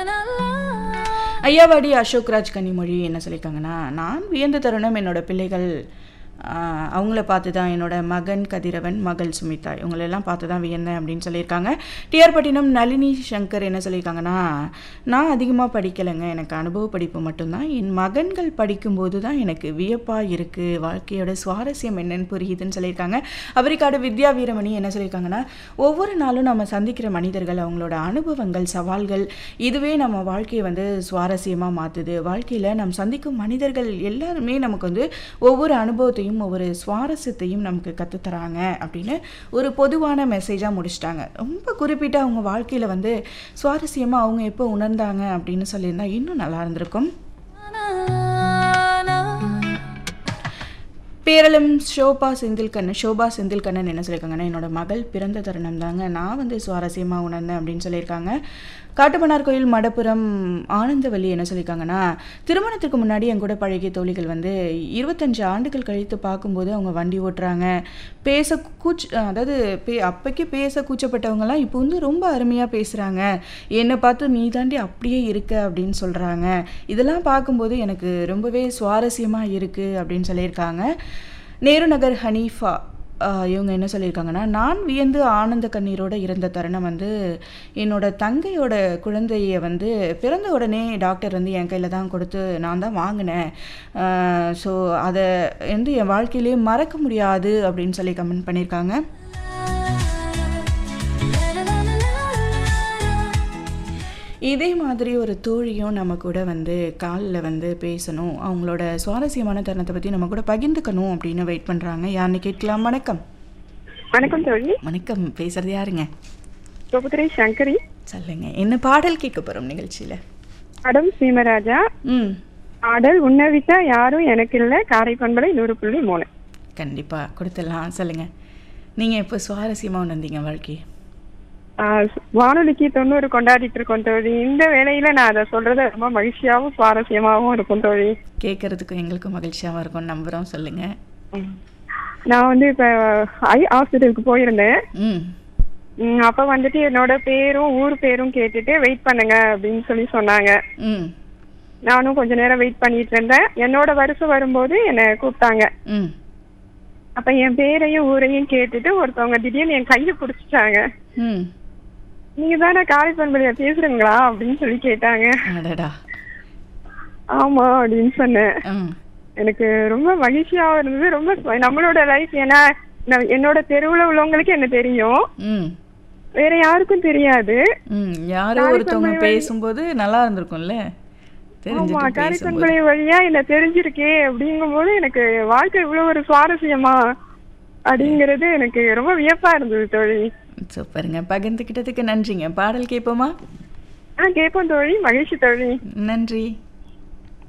ஐயாவாடி அசோக்ராஜ் கனிமொழி என்ன சொல்லியிருக்காங்கன்னா நான் வியந்த தருணம் என்னோட பிள்ளைகள் ஆஹ், அவங்கள பார்த்து தான் என்னோட மகன் கதிரவன் மகள் சுமிதா இவங்களெல்லாம் பார்த்து தான் வியந்தேன் அப்படின்னு சொல்லியிருக்காங்க டிஆர் பட்டினம் நளினி சங்கர் என்ன சொல்லியிருக்காங்கன்னா நான் அதிகமாக படிக்கலைங்க எனக்கு அனுபவ படிப்பு மட்டும்தான் என் மகன்கள் படிக்கும்போது தான் எனக்கு வியப்பாக இருக்குது வாழ்க்கையோட சுவாரஸ்யம் என்னன்னு புரியுதுன்னு சொல்லியிருக்காங்க அவரிக்காடு வித்யா வீரமணி என்ன சொல்லியிருக்காங்கன்னா ஒவ்வொரு நாளும் நம்ம சந்திக்கிற மனிதர்கள் அவங்களோட அனுபவங்கள் சவால்கள் இதுவே நம்ம வாழ்க்கையை வந்து சுவாரஸ்யமாக மாற்றுது வாழ்க்கையில் நம்ம சந்திக்கும் மனிதர்கள் எல்லாருமே நமக்கு வந்து ஒவ்வொரு அனுபவத்தையும் ஒவ்வொரு சுவாரஸ்யத்தையும் நமக்கு கற்றுத்தராங்க அப்படின்னு ஒரு பொதுவான மெசேஜாக முடிச்சிட்டாங்க ரொம்ப குறிப்பிட்ட அவங்க வாழ்க்கையில் வந்து சுவாரஸ்யமாக அவங்க எப்போ உணர்ந்தாங்க அப்படின்னு சொல்லியிருந்தா இன்னும் நல்லா இருந்திருக்கும் பேரளம் ஷோபா செந்தில்கண்ணன் ஷோபா செந்தில்கண்ணன் என்ன சொல்லியிருக்காங்கன்னா என்னோட மகள் பிறந்த தருணம் தாங்க நான் வந்து சுவாரஸ்யமாக உணர்ந்தேன் அப்படின்னு சொல்லியிருக்காங்க காட்டுமன்னார் கோயில் மடப்புறம் ஆனந்தவல்லி என்ன சொல்லியிருக்காங்கன்னா திருமணத்துக்கு முன்னாடி என் கூட பழகிய தோழிகள் வந்து இருபத்தஞ்சு ஆண்டுகள் கழித்து பார்க்கும்போது அவங்க வண்டி ஓட்டுறாங்க பேச கூச் அதாவது பே அப்போக்கே பேச கூச்சப்பட்டவங்கலாம் இப்போ வந்து ரொம்ப அருமையாக பேசுகிறாங்க என்னை பார்த்து நீ தாண்டி அப்படியே இருக்க அப்படின்னு சொல்கிறாங்க இதெல்லாம் பார்க்கும்போது எனக்கு ரொம்பவே சுவாரஸ்யமாக இருக்குது அப்படின்னு சொல்லியிருக்காங்க நேரு நகர் ஹனீஃபா ஆஹ் இவங்க என்ன சொல்லியிருக்காங்கன்னா நான் வியந்து ஆனந்த கண்ணீரோடு இருந்த தருணம் வந்து என்னோட தங்கையோட குழந்தைய வந்து பிறந்த உடனே டாக்டர் வந்து என் கையில் தான் கொடுத்து நான் தான் வாங்கினேன் ஸோ அதை வந்து என் வாழ்க்கையிலேயே மறக்க முடியாது அப்படின்னு சொல்லி கமெண்ட் பண்ணியிருக்காங்க இதே மாதிரி ஒரு தோழியும் நம்ம கூட வந்து காலில் வந்து பேசணும் அவங்களோட சுவாரஸ்யமான தருணத்தை பற்றி நம்ம கூட பகிர்ந்துக்கணும் அப்படின்னு வெயிட் பண்ணுறாங்க யாருன்னு கேட்கலாம் வணக்கம் வணக்கம் தோழி வணக்கம் பேசுறது யாருங்க சுபதிரை சங்கரி சொல்லுங்க என்ன பாடல் கேட்க போகிறோம் நிகழ்ச்சியில் அடம் சீமராஜா ம் ஆடல் உன்னை விட்டா யாரும் எனக்கு இல்ல காரை பண்பலை நூறு புள்ளி மூணு கண்டிப்பாக கொடுத்துடலாம் சொல்லுங்கள் நீங்கள் இப்போ சுவாரஸ்யமாக உணர்ந்தீங்க வாழ்க்கை ஆஹ் வானொலிக்கு தொண்ணூறு கொண்டாடிட்டு இருக்கோம் தோழி இந்த வேளையில நான் அதை சொல்றது ரொம்ப மகிழ்ச்சியாவும் சுவாரஸ்யமாவும் இருக்கும் தோழி கேட்குறதுக்கும் எங்களுக்கும் மகிழ்ச்சியாகவும் இருக்கும் நம்புகிறோம் சொல்லுங்கள் நான் வந்து இப்ப ஐ ஹாஸ்பிட்டலுக்கு போயிருந்தேன் ம் உம், அப்ப வந்துட்டு என்னோட பேரும் ஊர் பேரும் கேட்டுட்டு வெயிட் பண்ணுங்க அப்படின்னு சொல்லி சொன்னாங்க ம் நானும் கொஞ்ச நேரம் வெயிட் பண்ணிட்டு இருந்தேன் என்னோட வருஷம் வரும்போது என்னை கூப்பிட்டாங்க ம் அப்ப என் பேரையும் ஊரையும் கேட்டுட்டு ஒருத்தவங்க திடீர்னு என் கையை பிடிச்சிட்டாங்க ம் நீங்க தானே காரைப்பண்பலியா பேசுறீங்களா அப்படின்னு சொல்லி கேட்டாங்க அடடா ஆமா அப்படின்னு சொன்னேன் ம் எனக்கு ரொம்ப மகிழ்ச்சியாவும் இருந்தது ரொம்ப ச- நம்மளோட லைஃப் ஏன்னா நான் என்னோட தெருவுல உள்ளவங்களுக்கு என்ன தெரியும் ம் வேற யாருக்கும் தெரியாது ம் யாரோ ஒருத்தவங்க பேசும்போது நல்லா இருந்திருக்கும்ல ஆமா தெரிஞ்சுட்டு பேசும்போது காரைப்பண்பலை வழியா என்ன தெரிஞ்சிருக்கே அப்படிங்கும்போது எனக்கு வாழ்க்கை இவ்வளவு ஒரு சுவாரஸ்யமா அப்படிங்கிறது எனக்கு ரொம்ப வியப்பா இருந்தது தோழி சூப்பருங்க பகிர்ந்துக்கிட்டதுக்கு நன்றிங்க பாடல் கேட்போமா ஆ கேட்போம் தோழி மகிழ்ச்சி தோழி நன்றி